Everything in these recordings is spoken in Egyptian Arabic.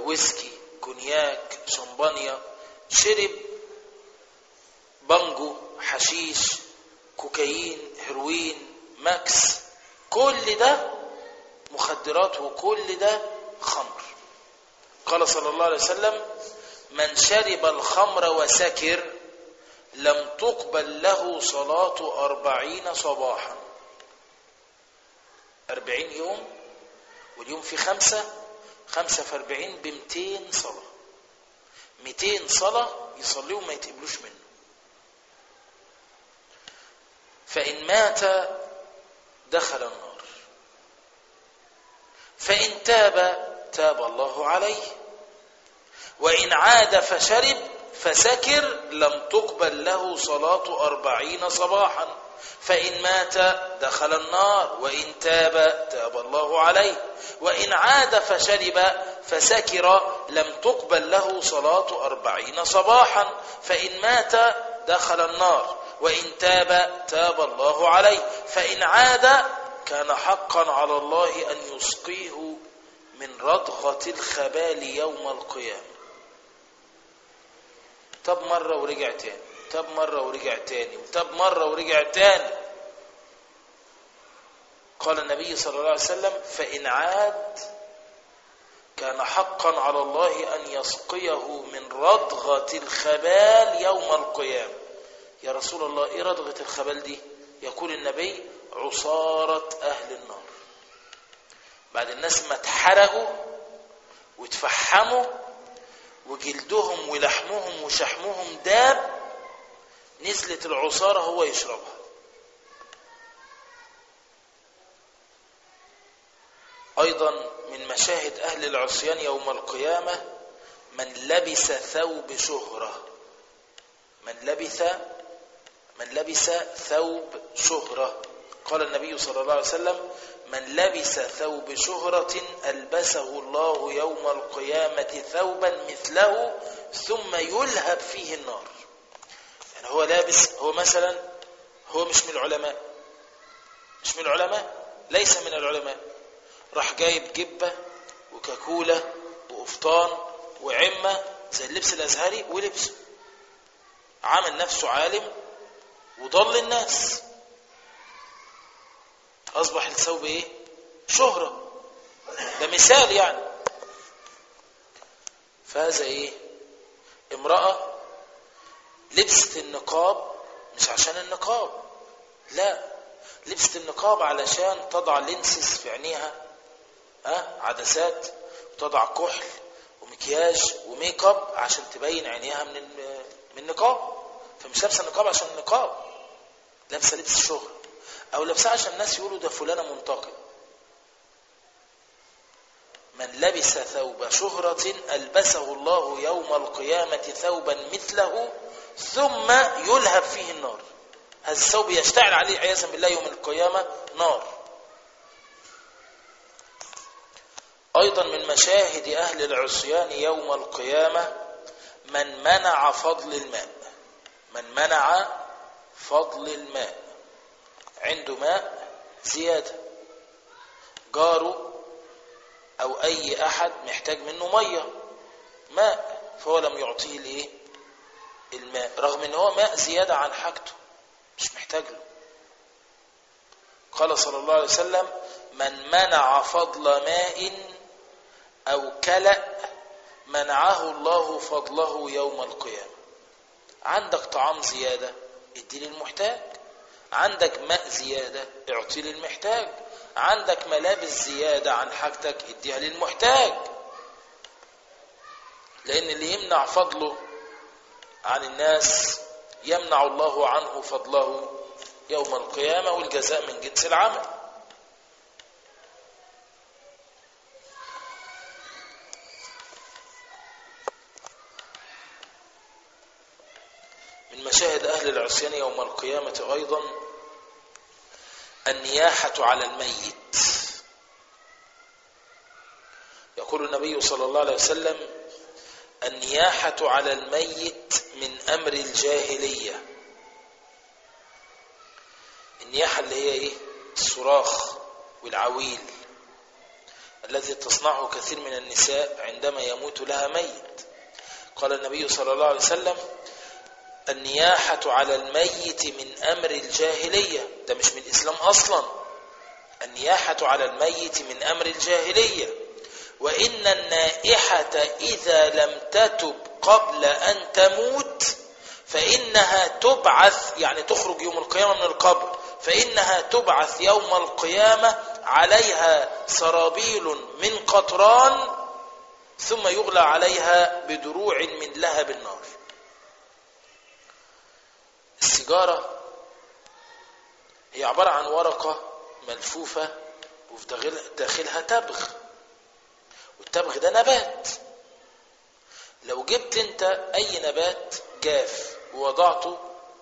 ويسكي كونياك شمبانيا شرب بانجو حشيش كوكايين هيروين ماكس كل ده مخدرات وكل ده خمر قال صلى الله عليه وسلم من شرب الخمر وسكر لم تقبل له صلاة أربعين صباحا أربعين يوم واليوم في خمسة خمسة في أربعين بمتين صلاة ميتين صلاة يصليوا ما يتقبلوش منه فإن مات دخل النار فإن تاب تاب الله عليه وإن عاد فشرب فسكر لم تقبل له صلاة أربعين صباحا فإن مات دخل النار وإن تاب تاب الله عليه وإن عاد فشرب فسكر لم تقبل له صلاة أربعين صباحا فإن مات دخل النار وإن تاب تاب الله عليه فإن عاد كان حقا على الله أن يسقيه من ردغة الخبال يوم القيامة تاب مرة ورجع تاني تاب مرة ورجع تاني وتاب مرة ورجع تاني قال النبي صلى الله عليه وسلم فإن عاد كان حقا على الله أن يسقيه من ردغة الخبال يوم القيامة يا رسول الله إيه ردغة الخبال دي يقول النبي عصارة أهل النار بعد الناس ما اتحرقوا واتفحموا وجلدهم ولحمهم وشحمهم داب نزلت العصارة هو يشربها أيضا من مشاهد أهل العصيان يوم القيامة من لبس ثوب شهرة من لبث من لبس ثوب شهرة قال النبي صلى الله عليه وسلم من لبس ثوب شهرة ألبسه الله يوم القيامة ثوبا مثله ثم يلهب فيه النار يعني هو لابس هو مثلا هو مش من العلماء مش من العلماء ليس من العلماء راح جايب جبة وكاكولة وقفطان وعمة زي اللبس الأزهري ولبسه عمل نفسه عالم وضل الناس أصبح الثوب إيه شهرة ده مثال يعني فهذا إيه امرأة لبست النقاب مش عشان النقاب لا لبست النقاب علشان تضع لينسز في عينيها أه؟ عدسات وتضع كحل ومكياج وميك اب عشان تبين عينيها من من النقاب فمش لابسه النقاب عشان النقاب لابسه لبس شهرة او لابسه عشان الناس يقولوا ده فلانه منتقم من لبس ثوب شهرة ألبسه الله يوم القيامة ثوبا مثله ثم يلهب فيه النار هذا الثوب يشتعل عليه عياذا بالله يوم القيامة نار أيضا من مشاهد أهل العصيان يوم القيامة من منع فضل الماء من منع فضل الماء عنده ماء زيادة جاره أو أي أحد محتاج منه مية ماء فهو لم يعطيه الايه الماء رغم ان هو ماء زيادة عن حاجته مش محتاج له قال صلى الله عليه وسلم من منع فضل ماء أو كلأ منعه الله فضله يوم القيامة عندك طعام زيادة ادي للمحتاج عندك ماء زيادة اعطي للمحتاج عندك ملابس زيادة عن حاجتك اديها للمحتاج لأن اللي يمنع فضله عن الناس يمنع الله عنه فضله يوم القيامة والجزاء من جنس العمل من مشاهد أهل العصيان يوم القيامة أيضا النياحة على الميت يقول النبي صلى الله عليه وسلم النياحة على الميت من أمر الجاهلية النياحة اللي هي إيه الصراخ والعويل الذي تصنعه كثير من النساء عندما يموت لها ميت قال النبي صلى الله عليه وسلم النياحة على الميت من أمر الجاهلية ده مش من الإسلام أصلا النياحة على الميت من أمر الجاهلية وإن النائحة إذا لم تتب قبل أن تموت فإنها تبعث يعني تخرج يوم القيامة من القبر فإنها تبعث يوم القيامة عليها سرابيل من قطران ثم يغلى عليها بدروع من لهب النار السيجارة هي عبارة عن ورقة ملفوفة وفي داخلها تبغ والتبغ ده نبات لو جبت انت اي نبات جاف ووضعته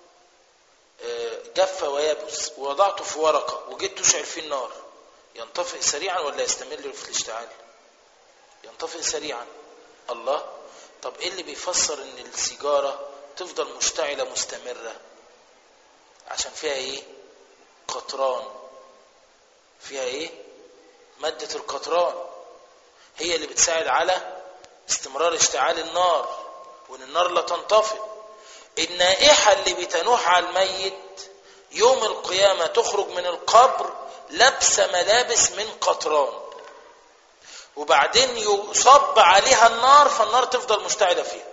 جف ويابس ووضعته في ورقة وجيت تشعل فيه النار ينطفئ سريعا ولا يستمر في الاشتعال ينطفئ سريعا الله طب ايه اللي بيفسر ان السيجارة تفضل مشتعلة مستمرة عشان فيها ايه قطران فيها ايه مادة القطران هي اللي بتساعد على استمرار اشتعال النار وان النار لا تنطفئ النائحة اللي بتنوح على الميت يوم القيامة تخرج من القبر لابسة ملابس من قطران وبعدين يصب عليها النار فالنار تفضل مشتعلة فيها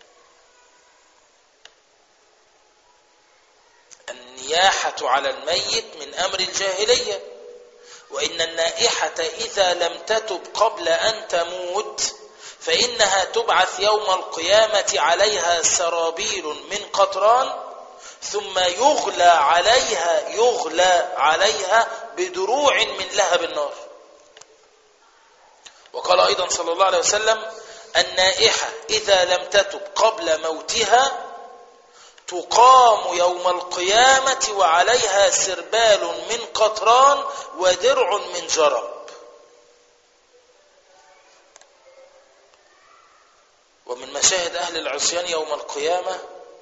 النياحة على الميت من أمر الجاهلية وإن النائحة إذا لم تتب قبل أن تموت فإنها تبعث يوم القيامة عليها سرابيل من قطران ثم يغلى عليها يغلى عليها بدروع من لهب النار وقال أيضا صلى الله عليه وسلم النائحة إذا لم تتب قبل موتها تقام يوم القيامة وعليها سربال من قطران ودرع من جرب ومن مشاهد أهل العصيان يوم القيامة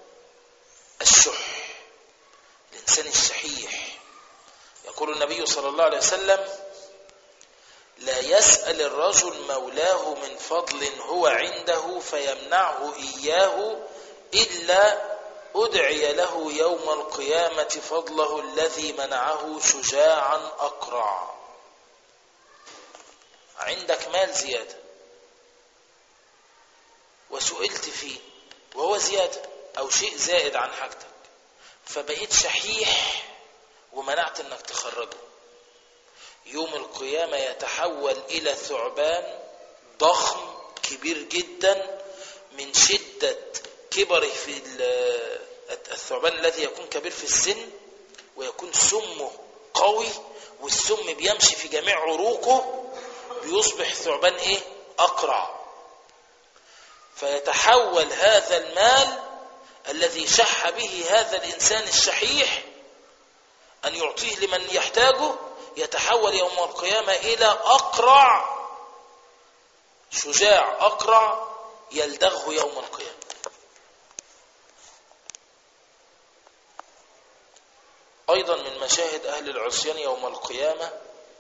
الشح الإنسان الشحيح يقول النبي صلى الله عليه وسلم لا يسأل الرجل مولاه من فضل هو عنده فيمنعه إياه إلا أدعي له يوم القيامة فضله الذي منعه شجاعا أقرع عندك مال زيادة وسئلت فيه وهو زيادة أو شيء زائد عن حاجتك فبقيت شحيح ومنعت انك تخرجه يوم القيامة يتحول إلى ثعبان ضخم كبير جدا من شدة كبره في الثعبان الذي يكون كبير في السن ويكون سمه قوي والسم بيمشي في جميع عروقه بيصبح ثعبان ايه اقرع فيتحول هذا المال الذي شح به هذا الانسان الشحيح ان يعطيه لمن يحتاجه يتحول يوم القيامة الى اقرع شجاع اقرع يلدغه يوم القيامة أيضا من مشاهد أهل العصيان يوم القيامة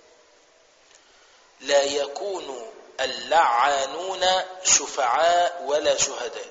لا يكون اللعانون شفعاء ولا شهداء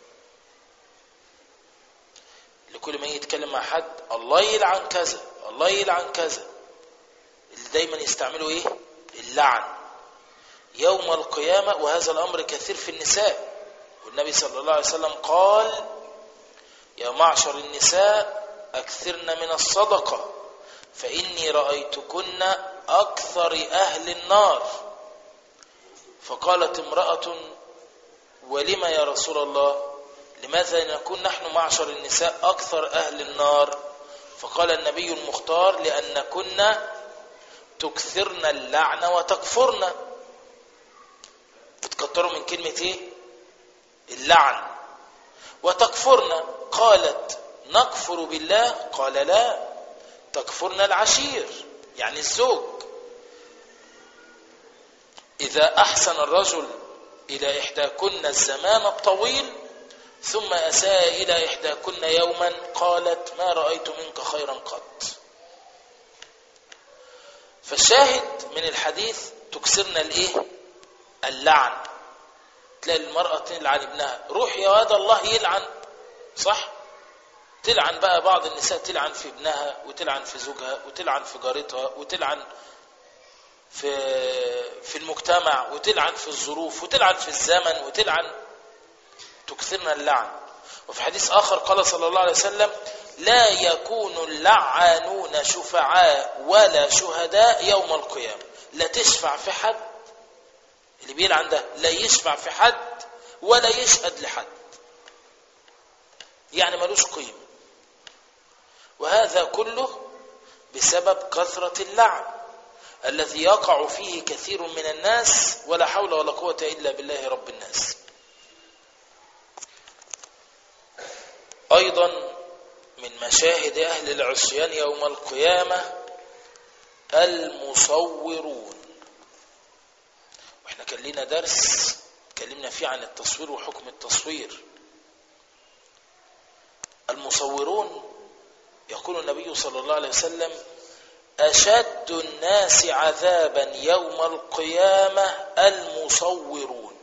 لكل ما يتكلم مع حد الله يلعن كذا الله يلعن كذا اللي دايما يستعملوا ايه اللعن يوم القيامة وهذا الأمر كثير في النساء والنبي صلى الله عليه وسلم قال يا معشر النساء أكثرن من الصدقة فإني رأيتكن أكثر أهل النار فقالت امرأة ولما يا رسول الله لماذا نكون نحن معشر النساء أكثر أهل النار فقال النبي المختار لأن كنا تكثرن اللعن وتكفرن بتكتروا من كلمة ايه اللعن وتكفرن قالت نكفر بالله قال لا تكفرن العشير يعني الزوج إذا أحسن الرجل إلى إحداكن الزمان الطويل ثم أساء إلى إحداكن يوما قالت ما رأيت منك خيرا قط فالشاهد من الحديث تكسرنا الايه اللعن تلاقي المرأة تلعن ابنها روح يا واد الله يلعن صح تلعن بقى بعض النساء تلعن في ابنها وتلعن في زوجها وتلعن في جارتها وتلعن في في المجتمع وتلعن في الظروف وتلعن في الزمن وتلعن تكثرنا اللعن وفي حديث آخر قال صلى الله عليه وسلم لا يكون اللعانون شفعاء ولا شهداء يوم القيامة لا تشفع في حد اللي بيلعن ده لا يشفع في حد ولا يشهد لحد يعني ملوش قيمة وهذا كله بسبب كثرة اللعن الذي يقع فيه كثير من الناس ولا حول ولا قوة إلا بالله رب الناس أيضا من مشاهد أهل العصيان يوم القيامة المصورون واحنا كان لنا درس اتكلمنا فيه عن التصوير وحكم التصوير المصورون يقول النبي صلى الله عليه وسلم أشد الناس عذابا يوم القيامة المصورون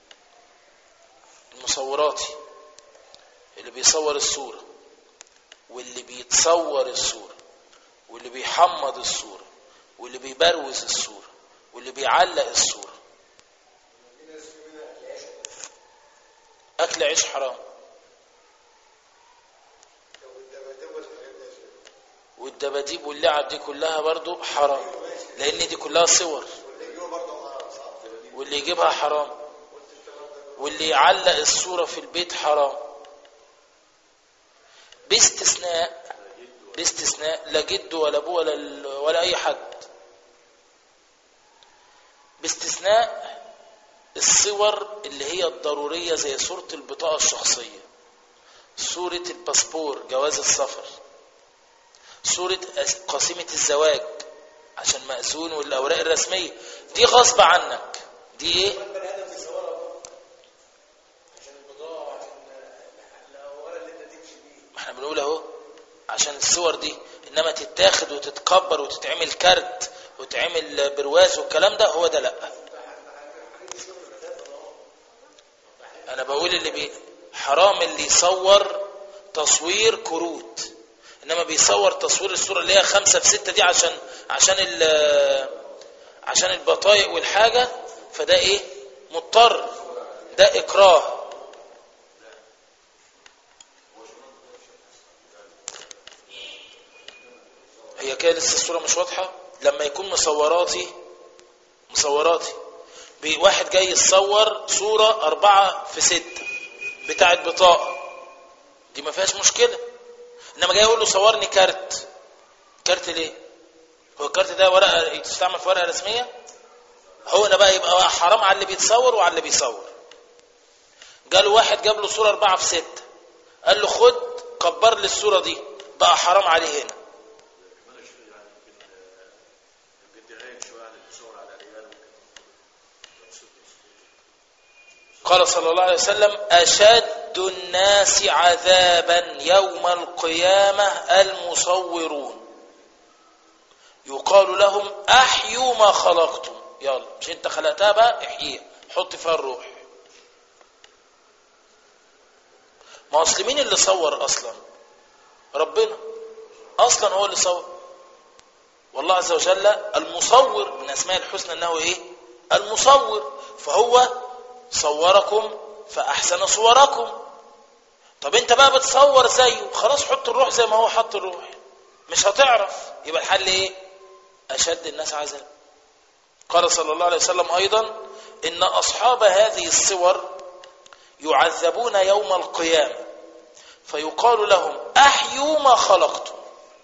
المصوراتي اللي بيصور الصورة واللي بيتصور الصورة واللي بيحمض الصورة واللي بيبروز الصورة واللي بيعلق الصورة أكل عيش حرام والدباديب واللعب دي كلها برضو حرام لأن دي كلها صور واللي يجيبها حرام واللي يعلق الصورة في البيت حرام باستثناء باستثناء لا جد ولا ابوه ولا ال- ولا اي حد باستثناء الصور اللي هي الضرورية زي صورة البطاقة الشخصية صورة الباسبور جواز السفر صورة أس- قسيمة الزواج عشان مأذون والأوراق الرسمية دي غصب عنك دي ايه البني ادم بيصورها عشان البضاعه عشان الاوراق اللي انت تمشي بيه ما احنا بنقول اهو عشان الصور دي انما تتاخد وتتكبر وتتعمل كارت وتعمل برواز والكلام ده هو ده لا انا بقول اللي بي حرام اللي يصور تصوير كروت انما بيصور تصوير الصورة اللي هي خمسة في ستة دي عشان عشان ال عشان البطايق والحاجة فده ايه مضطر ده اكراه هي كده لسه الصورة مش واضحة لما يكون مصوراتي مصوراتي بي- واحد جاي يصور صورة أربعة في ستة بتاعت بطاقة دي ما فيهاش مشكلة إنما جاي يقول له صورني كارت كارت ليه؟ هو الكارت ده ورقة يستعمل في ورقة رسمية؟ هو ده بقى يبقى بقى حرام على اللي بيتصور وعلى اللي بيصور جاله واحد جاب له صورة أربعة في ستة قال له خد كبر لي الصورة دي بقى حرام عليه هنا قال صلى الله عليه وسلم أشد الناس عذابا يوم القيامة المصورون يقال لهم أحيوا ما خلقتم يلا مش انت خلقتها بقى احييها حط فيها الروح ما اصل مين اللي صور اصلا ربنا اصلا هو اللي صور والله عز وجل المصور من اسماء الحسنى انه ايه المصور فهو صوركم فاحسن صوركم طب انت بقى بتصور زيه خلاص حط الروح زي ما هو حط الروح مش هتعرف يبقى الحل ايه اشد الناس عذاب قال صلى الله عليه وسلم ايضا ان اصحاب هذه الصور يعذبون يوم القيامه فيقال لهم احيوا ما خلقتم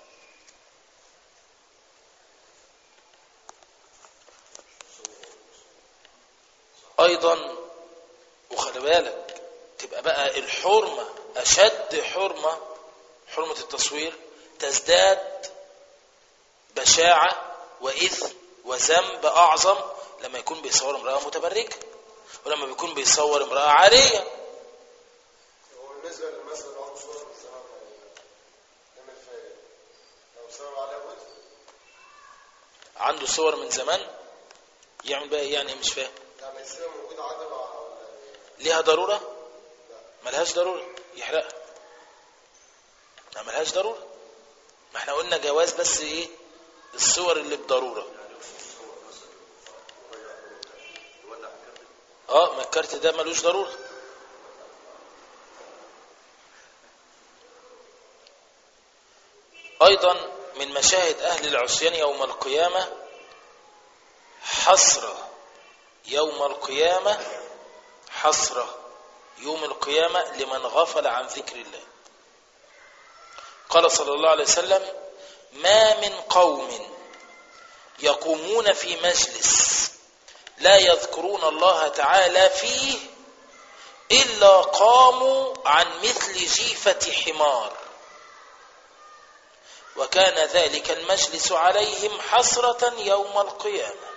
ايضا وخلي بالك تبقى بقى الحرمه اشد حرمه حرمه التصوير تزداد بشاعه واثم وذنب اعظم لما يكون بيصور امراه متبرجه ولما بيكون بيصور امراه عاريه هو بالنسبه للمثل اللي عنده صوره من الزمان نعمل فيها ايه؟ لو صور عليها وزن عنده صور من زمان يعمل بقى إيه يعني مش فاهم يعني السيرة موجودة عدم ولا ليها ضرورة ملهاش ضرورة يحرقها ما ملهاش ضرورة ما احنا قلنا جواز بس ايه الصور اللي بضرورة اه ما الكارت ده ملوش ضرورة ايضا من مشاهد اهل العصيان يوم القيامة حسرة يوم القيامة حسرة يوم القيامة لمن غفل عن ذكر الله قال صلى الله عليه وسلم ما من قوم يقومون في مجلس لا يذكرون الله تعالى فيه إلا قاموا عن مثل جيفة حمار وكان ذلك المجلس عليهم حسرة يوم القيامة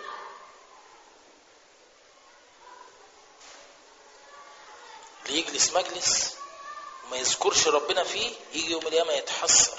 اللي يجلس مجلس وما يذكرش ربنا فيه يجي يوم القيامة يتحسر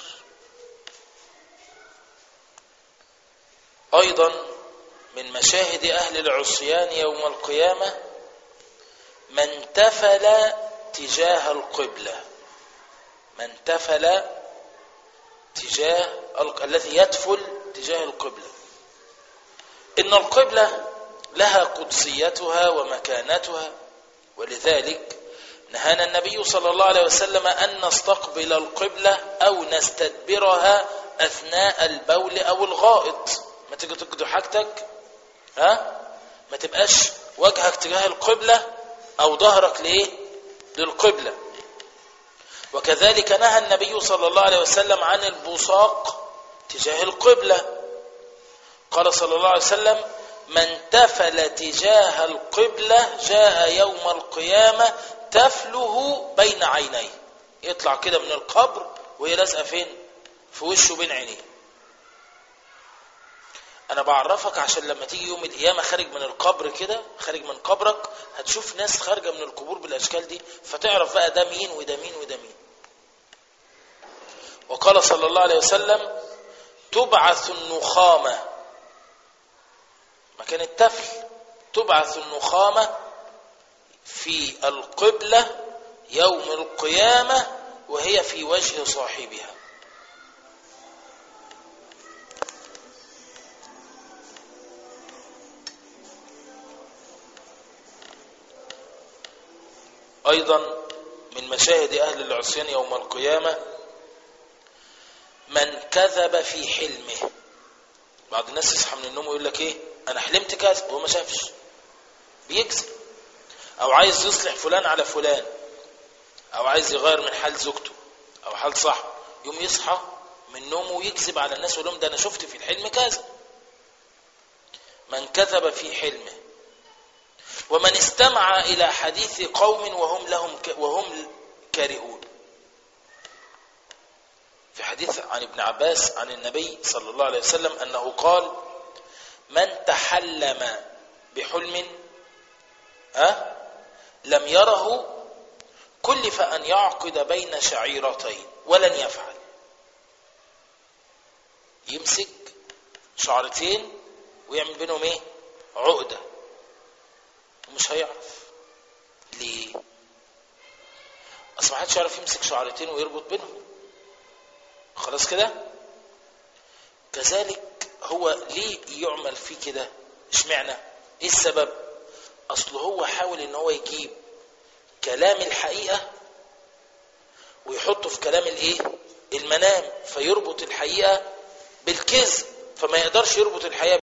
أيضا من مشاهد أهل العصيان يوم القيامة من تفل تجاه القبلة من تفل تجاه ال... الذي يتفل تجاه القبلة إن القبلة لها قدسيتها ومكانتها ولذلك نهانا النبي صلى الله عليه وسلم أن نستقبل القبلة أو نستدبرها أثناء البول أو الغائط ما تيجي تقضي حاجتك ها ما تبقاش وجهك تجاه القبلة أو ظهرك لإيه للقبلة وكذلك نهى النبي صلى الله عليه وسلم عن البصاق تجاه القبلة قال صلى الله عليه وسلم من تفل تجاه القبلة جاء يوم القيامة تفله بين عينيه يطلع كده من القبر وهي لازقه فين في وشه بين عينيه انا بعرفك عشان لما تيجي يوم القيامه خارج من القبر كده خارج من قبرك هتشوف ناس خارجه من القبور بالاشكال دي فتعرف بقى ده مين وده مين وده مين وقال صلى الله عليه وسلم تبعث النخامه مكان التفل تبعث النخامه في القبلة يوم القيامة وهي في وجه صاحبها أيضا من مشاهد أهل العصيان يوم القيامة من كذب في حلمه بعض الناس يصحى من النوم ويقول لك ايه انا حلمت كذب وهو ما شافش بيكذب او عايز يصلح فلان على فلان او عايز يغير من حال زوجته او حال صاحبه يوم يصحى من نومه ويكذب على الناس ويقول لهم ده انا شفت في الحلم كذا من كذب في حلمه ومن استمع الى حديث قوم وهم لهم ك... وهم كارهون في حديث عن ابن عباس عن النبي صلى الله عليه وسلم انه قال من تحلم بحلم أه؟ لم يره كلف أن يعقد بين شعيرتين ولن يفعل يمسك شعرتين ويعمل بينهم ايه عقدة ومش هيعرف ليه اصل ما حدش يعرف يمسك شعرتين ويربط بينهم خلاص كده كذلك هو ليه يعمل فيه كده اشمعنى ايه السبب اصل هو حاول ان هو يجيب كلام الحقيقة ويحطه في كلام الايه المنام فيربط الحقيقة بالكذب فما يقدرش يربط الحقيقة